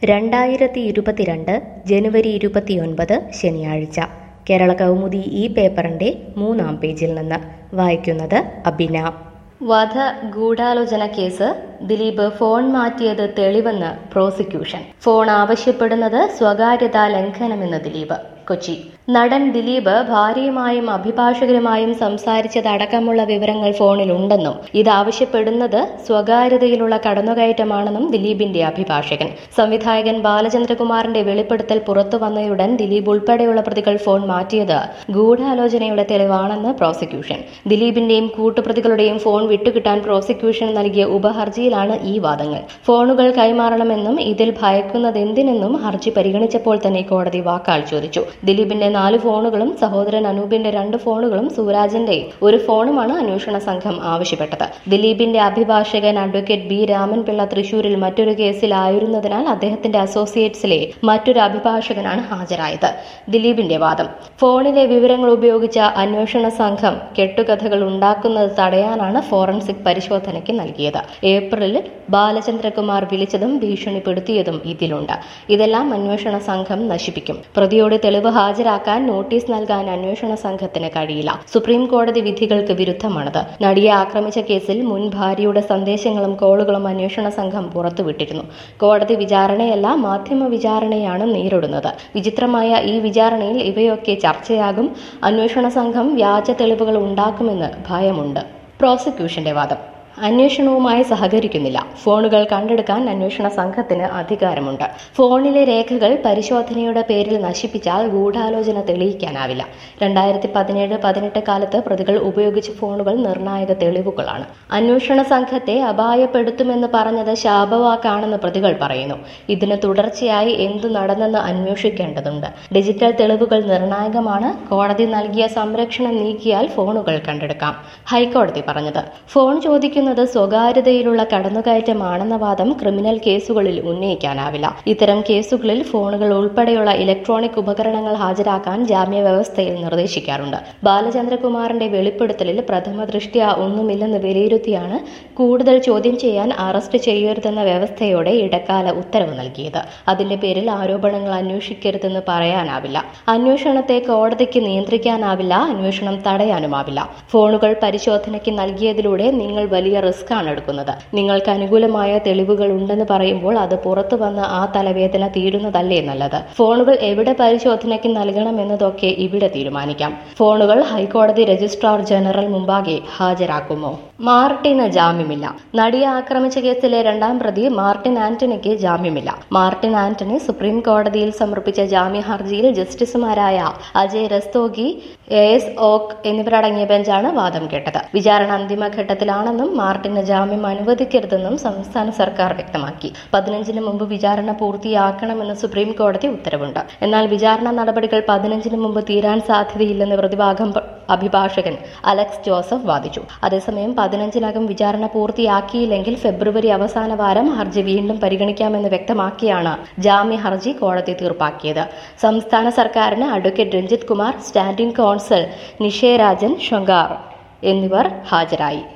രണ്ടായിരത്തി ഇരുപത്തിരണ്ട് ജനുവരി ഇരുപത്തിയൊൻപത് ശനിയാഴ്ച കേരള കൗമുദി ഈ പേപ്പറിന്റെ മൂന്നാം പേജിൽ നിന്ന് വായിക്കുന്നത് അബിന വധ ഗൂഢാലോചന കേസ് ദിലീപ് ഫോൺ മാറ്റിയത് തെളിവെന്ന് പ്രോസിക്യൂഷൻ ഫോൺ ആവശ്യപ്പെടുന്നത് സ്വകാര്യതാ ലംഘനമെന്ന് ദിലീപ് കൊച്ചി നടൻ ദിലീപ് ഭാര്യയുമായും അഭിഭാഷകരുമായും സംസാരിച്ചതടക്കമുള്ള വിവരങ്ങൾ ഫോണിലുണ്ടെന്നും ഇത് ആവശ്യപ്പെടുന്നത് സ്വകാര്യതയിലുള്ള കടന്നുകയറ്റമാണെന്നും ദിലീപിന്റെ അഭിഭാഷകൻ സംവിധായകൻ ബാലചന്ദ്രകുമാറിന്റെ വെളിപ്പെടുത്തൽ പുറത്തു വന്നയുടൻ ദിലീപ് ഉൾപ്പെടെയുള്ള പ്രതികൾ ഫോൺ മാറ്റിയത് ഗൂഢാലോചനയുടെ തെളിവാണെന്ന് പ്രോസിക്യൂഷൻ ദിലീപിന്റെയും കൂട്ടുപ്രതികളുടെയും ഫോൺ വിട്ടുകിട്ടാൻ പ്രോസിക്യൂഷൻ നൽകിയ ഉപഹർജിയിലാണ് ഈ വാദങ്ങൾ ഫോണുകൾ കൈമാറണമെന്നും ഇതിൽ ഭയക്കുന്നതെന്തിനെന്നും ഹർജി പരിഗണിച്ചപ്പോൾ തന്നെ കോടതി വാക്കാൽ ചോദിച്ചു ദിലീപിന്റെ നാല് ഫോണുകളും സഹോദരൻ അനൂപിന്റെ രണ്ട് ഫോണുകളും സൂരാജിന്റെ ഒരു ഫോണുമാണ് അന്വേഷണ സംഘം ആവശ്യപ്പെട്ടത് ദിലീപിന്റെ അഭിഭാഷകൻ അഡ്വക്കേറ്റ് ബി രാമൻപിള്ള തൃശൂരിൽ മറ്റൊരു കേസിലായിരുന്നതിനാൽ അദ്ദേഹത്തിന്റെ അസോസിയേറ്റ്സിലെ മറ്റൊരു അഭിഭാഷകനാണ് ഹാജരായത് ദിലീപിന്റെ വാദം ഫോണിലെ വിവരങ്ങൾ ഉപയോഗിച്ച അന്വേഷണ സംഘം കെട്ടുകഥകൾ ഉണ്ടാക്കുന്നത് തടയാനാണ് ഫോറൻസിക് പരിശോധനയ്ക്ക് നൽകിയത് ഏപ്രിലിൽ ബാലചന്ദ്രകുമാർ വിളിച്ചതും ഭീഷണിപ്പെടുത്തിയതും ഇതിലുണ്ട് ഇതെല്ലാം അന്വേഷണ സംഘം നശിപ്പിക്കും പ്രതിയോട് തെളിവ് ഹാജരാക്കാൻ നോട്ടീസ് നൽകാൻ അന്വേഷണ സംഘത്തിന് കഴിയില്ല സുപ്രീം കോടതി വിധികൾക്ക് വിരുദ്ധമാണത് നടിയെ ആക്രമിച്ച കേസിൽ മുൻ ഭാര്യയുടെ സന്ദേശങ്ങളും കോളുകളും അന്വേഷണ സംഘം പുറത്തുവിട്ടിരുന്നു കോടതി വിചാരണയല്ല മാധ്യമ വിചാരണയാണ് നേരിടുന്നത് വിചിത്രമായ ഈ വിചാരണയിൽ ഇവയൊക്കെ ചർച്ചയാകും അന്വേഷണ സംഘം വ്യാജ തെളിവുകൾ ഉണ്ടാക്കുമെന്ന് ഭയമുണ്ട് പ്രോസിക്യൂഷന്റെ വാദം അന്വേഷണവുമായി സഹകരിക്കുന്നില്ല ഫോണുകൾ കണ്ടെടുക്കാൻ അന്വേഷണ സംഘത്തിന് അധികാരമുണ്ട് ഫോണിലെ രേഖകൾ പരിശോധനയുടെ പേരിൽ നശിപ്പിച്ചാൽ ഗൂഢാലോചന തെളിയിക്കാനാവില്ല രണ്ടായിരത്തി പതിനേഴ് പതിനെട്ട് കാലത്ത് പ്രതികൾ ഉപയോഗിച്ച ഫോണുകൾ നിർണായക തെളിവുകളാണ് അന്വേഷണ സംഘത്തെ അപായപ്പെടുത്തുമെന്ന് പറഞ്ഞത് ശാപവാക്കാണെന്ന് പ്രതികൾ പറയുന്നു ഇതിന് തുടർച്ചയായി എന്തു നടന്നെന്ന് അന്വേഷിക്കേണ്ടതുണ്ട് ഡിജിറ്റൽ തെളിവുകൾ നിർണായകമാണ് കോടതി നൽകിയ സംരക്ഷണം നീക്കിയാൽ ഫോണുകൾ കണ്ടെടുക്കാം ഹൈക്കോടതി പറഞ്ഞത് ഫോൺ ചോദിക്കുന്നത് സ്വകാര്യതയിലുള്ള കടന്നുകയറ്റമാണെന്ന വാദം ക്രിമിനൽ കേസുകളിൽ ഉന്നയിക്കാനാവില്ല ഇത്തരം കേസുകളിൽ ഫോണുകൾ ഉൾപ്പെടെയുള്ള ഇലക്ട്രോണിക് ഉപകരണങ്ങൾ ഹാജരാക്കാൻ ജാമ്യ വ്യവസ്ഥയിൽ നിർദ്ദേശിക്കാറുണ്ട് ബാലചന്ദ്രകുമാറിന്റെ വെളിപ്പെടുത്തലിൽ പ്രഥമ ദൃഷ്ട്യാ ഒന്നുമില്ലെന്ന് വിലയിരുത്തിയാണ് കൂടുതൽ ചോദ്യം ചെയ്യാൻ അറസ്റ്റ് ചെയ്യരുതെന്ന വ്യവസ്ഥയോടെ ഇടക്കാല ഉത്തരവ് നൽകിയത് അതിന്റെ പേരിൽ ആരോപണങ്ങൾ അന്വേഷിക്കരുതെന്ന് പറയാനാവില്ല അന്വേഷണത്തെ കോടതിക്ക് നിയന്ത്രിക്കാനാവില്ല അന്വേഷണം തടയാനുമാവില്ല ഫോണുകൾ പരിശോധനയ്ക്ക് നൽകിയതിലൂടെ നിങ്ങൾ വലിയ റിസ്ക് ആണ് എടുക്കുന്നത് നിങ്ങൾക്ക് അനുകൂലമായ തെളിവുകൾ ഉണ്ടെന്ന് പറയുമ്പോൾ അത് പുറത്തു വന്ന് ആ തലവേദന തീരുന്നതല്ലേ നല്ലത് ഫോണുകൾ എവിടെ പരിശോധനയ്ക്ക് നൽകണം എന്നതൊക്കെ ഇവിടെ തീരുമാനിക്കാം ഫോണുകൾ ഹൈക്കോടതി രജിസ്ട്രാർ ജനറൽ മുമ്പാകെ ഹാജരാക്കുമോ മാർട്ടിന് ജാമ്യമില്ല നടിയെ ആക്രമിച്ച കേസിലെ രണ്ടാം പ്രതി മാർട്ടിൻ ആന്റണിക്ക് ജാമ്യമില്ല മാർട്ടിൻ ആന്റണി സുപ്രീം കോടതിയിൽ സമർപ്പിച്ച ജാമ്യ ഹർജിയിൽ ജസ്റ്റിസുമാരായ അജയ് രസ്തോഗി എ എസ് ഓക്ക് എന്നിവരടങ്ങിയ ബെഞ്ചാണ് വാദം കേട്ടത് വിചാരണ അന്തിമഘട്ടത്തിലാണെന്നും മാർട്ടിന് ജാമ്യം അനുവദിക്കരുതെന്നും സംസ്ഥാന സർക്കാർ വ്യക്തമാക്കി പതിനഞ്ചിന് മുമ്പ് വിചാരണ പൂർത്തിയാക്കണമെന്ന് സുപ്രീം കോടതി ഉത്തരവുണ്ട് എന്നാൽ വിചാരണ നടപടികൾ പതിനഞ്ചിന് മുമ്പ് തീരാൻ സാധ്യതയില്ലെന്ന് പ്രതിഭാഗം അഭിഭാഷകൻ അലക്സ് ജോസഫ് വാദിച്ചു അതേസമയം പതിനഞ്ചിനകം വിചാരണ പൂർത്തിയാക്കിയില്ലെങ്കിൽ ഫെബ്രുവരി അവസാന വാരം ഹർജി വീണ്ടും പരിഗണിക്കാമെന്ന് വ്യക്തമാക്കിയാണ് ജാമ്യ ഹർജി കോടതി തീർപ്പാക്കിയത് സംസ്ഥാന സർക്കാരിന് advocate Ranjith Kumar standing counsel Nishe Rajan Shonkar എന്നിവർ ഹാജരായി